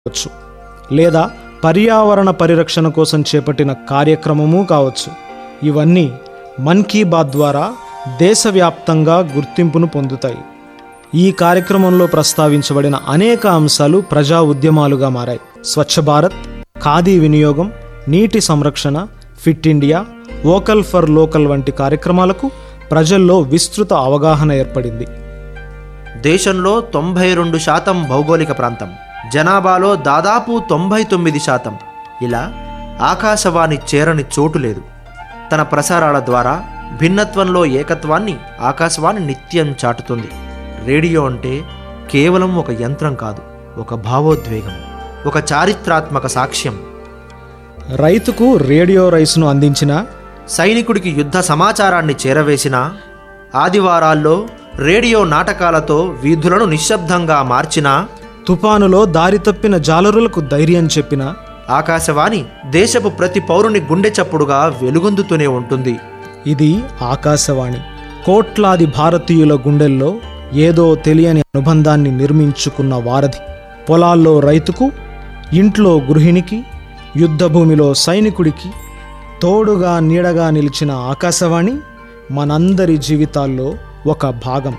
కావచ్చు లేదా పర్యావరణ పరిరక్షణ కోసం చేపట్టిన కార్యక్రమము కావచ్చు ఇవన్నీ మన్ కీ బాత్ ద్వారా దేశవ్యాప్తంగా గుర్తింపును పొందుతాయి ఈ కార్యక్రమంలో ప్రస్తావించబడిన అనేక అంశాలు ప్రజా ఉద్యమాలుగా మారాయి స్వచ్ఛ భారత్ ఖాదీ వినియోగం నీటి సంరక్షణ fit India vocal for local వంటి కార్యక్రమాలకు ప్రజల్లో విస్తృత అవగాహన ఏర్పడింది దేశంలో తొంభై రెండు శాతం భౌగోళిక ప్రాంతం జనాభాలో దాదాపు తొంభై తొమ్మిది శాతం ఇలా ఆకాశవాణి చేరని చోటు లేదు తన ప్రసారాల ద్వారా భిన్నత్వంలో ఏకత్వాన్ని ఆకాశవాణి నిత్యం చాటుతుంది రేడియో అంటే కేవలం ఒక యంత్రం కాదు ఒక భావోద్వేగం ఒక చారిత్రాత్మక సాక్ష్యం రైతుకు రేడియో రైస్ను అందించిన సైనికుడికి యుద్ధ సమాచారాన్ని చేరవేసిన ఆదివారాల్లో రేడియో నాటకాలతో వీధులను నిశ్శబ్దంగా మార్చిన తుపానులో దారి తప్పిన జాలరులకు ధైర్యం చెప్పిన ఆకాశవాణి దేశపు ప్రతి పౌరుని గుండె చప్పుడుగా వెలుగొందుతూనే ఉంటుంది ఇది ఆకాశవాణి కోట్లాది భారతీయుల గుండెల్లో ఏదో తెలియని అనుబంధాన్ని నిర్మించుకున్న వారధి పొలాల్లో రైతుకు ఇంట్లో గృహిణికి యుద్ధభూమిలో సైనికుడికి తోడుగా నీడగా నిలిచిన ఆకాశవాణి మనందరి జీవితాల్లో ఒక భాగం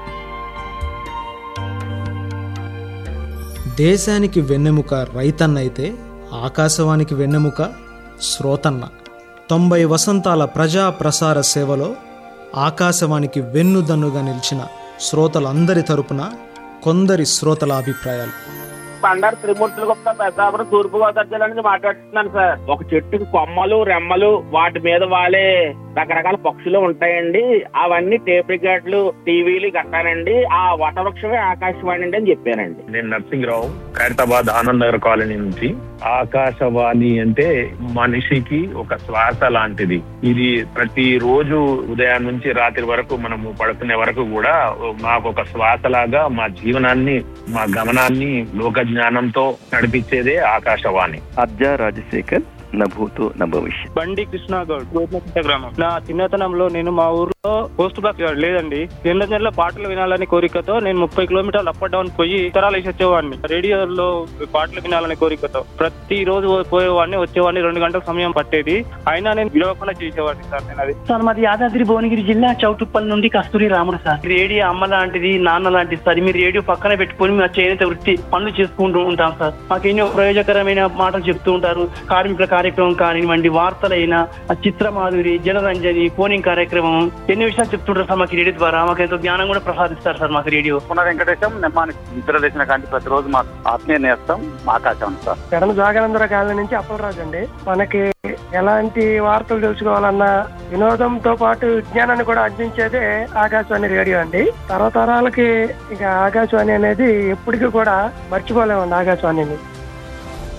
దేశానికి వెన్నెముక రైతన్నైతే ఆకాశవాణికి వెన్నెముక శ్రోతన్న తొంభై వసంతాల ప్రజా ప్రసార సేవలో ఆకాశవాణికి వెన్నుదన్నుగా నిలిచిన శ్రోతలందరి తరపున కొందరి శ్రోతల అభిప్రాయాలు బండారు త్రిమూర్తులు గొప్ప పెద్దాపురం తూర్పు గోదావరి జిల్లా నుంచి మాట్లాడుతున్నాను సార్ ఒక చెట్టుకి కొమ్మలు రెమ్మలు వాటి మీద వాలే రకరకాల పక్షులు ఉంటాయండి అవన్నీ టేప్ రికార్డులు టీవీలు కట్టానండి ఆ వటవృక్షమే ఆకాశవాణి అండి అని చెప్పానండి నేను నర్సింగ్రావు ఖైరతాబాద్ ఆనంద్ నగర్ కాలనీ నుంచి ఆకాశవాణి అంటే మనిషికి ఒక శ్వాస లాంటిది ఇది ప్రతి రోజు ఉదయం నుంచి రాత్రి వరకు మనము పడుకునే వరకు కూడా మాకు ఒక శ్వాస లాగా మా జీవనాన్ని మా గమనాన్ని లోక జ్ఞానంతో నడిపించేదే ఆకాశవాణి అబ్జా రాజశేఖర్ నభూతో నభవిష్యత్ బండి కృష్ణ గౌడ్ గోపినకుంట గ్రామం నా చిన్నతనంలో నేను మా ఊర్లో పోస్ట్ బాక్స్ లేదండి చిన్న చిన్న పాటలు వినాలని కోరికతో నేను ముప్పై కిలోమీటర్లు అప్ అండ్ డౌన్ పోయి ఉత్తరాలు వేసి వచ్చేవాడిని రేడియోలో పాటలు వినాలనే కోరికతో ప్రతి రోజు పోయేవాడిని వచ్చేవాడిని రెండు గంటల సమయం పట్టేది అయినా నేను విడవకుండా చేసేవాడిని సార్ నేను అది సార్ మాది యాదాద్రి భువనగిరి జిల్లా చౌటుప్పల్ నుండి కస్తూరి రాముడు సార్ రేడియో అమ్మ లాంటిది నాన్న లాంటిది సార్ మీరు రేడియో పక్కన పెట్టుకొని మా చేనేత వృత్తి పనులు చేసుకుంటూ ఉంటాం సార్ మాకు ఎన్నో ప్రయోజకరమైన మాటలు చెప్తూ ఉంటారు కార్మికుల కార్యక్రమం కానివ్వండి వార్తలైనా ఆ చిత్ర మాధురి జనరంజని ఫోనింగ్ కార్యక్రమం ఎన్నో విషయాలు చెప్తుంటారు సార్ మాకు రేడియో ద్వారా మాకు ఎంతో జ్ఞానం కూడా ప్రసాదిస్తారు సార్ మాకు రేడియో పునః వెంకటేశం నిర్మాణి నిద్ర చేసిన కాంతి ప్రతిరోజు మా ఆత్మీయ నేస్తం ఆకాశం సార్ పెడన జాగనందర కాలనీ నుంచి అప్పలరాజు అండి మనకి ఎలాంటి వార్తలు తెలుసుకోవాలన్నా వినోదంతో పాటు విజ్ఞానాన్ని కూడా అందించేదే ఆకాశవాణి రేడియో అండి తరతరాలకి ఇక ఆకాశవాణి అనేది ఎప్పటికీ కూడా మర్చిపోలేమండి ఆకాశవాణిని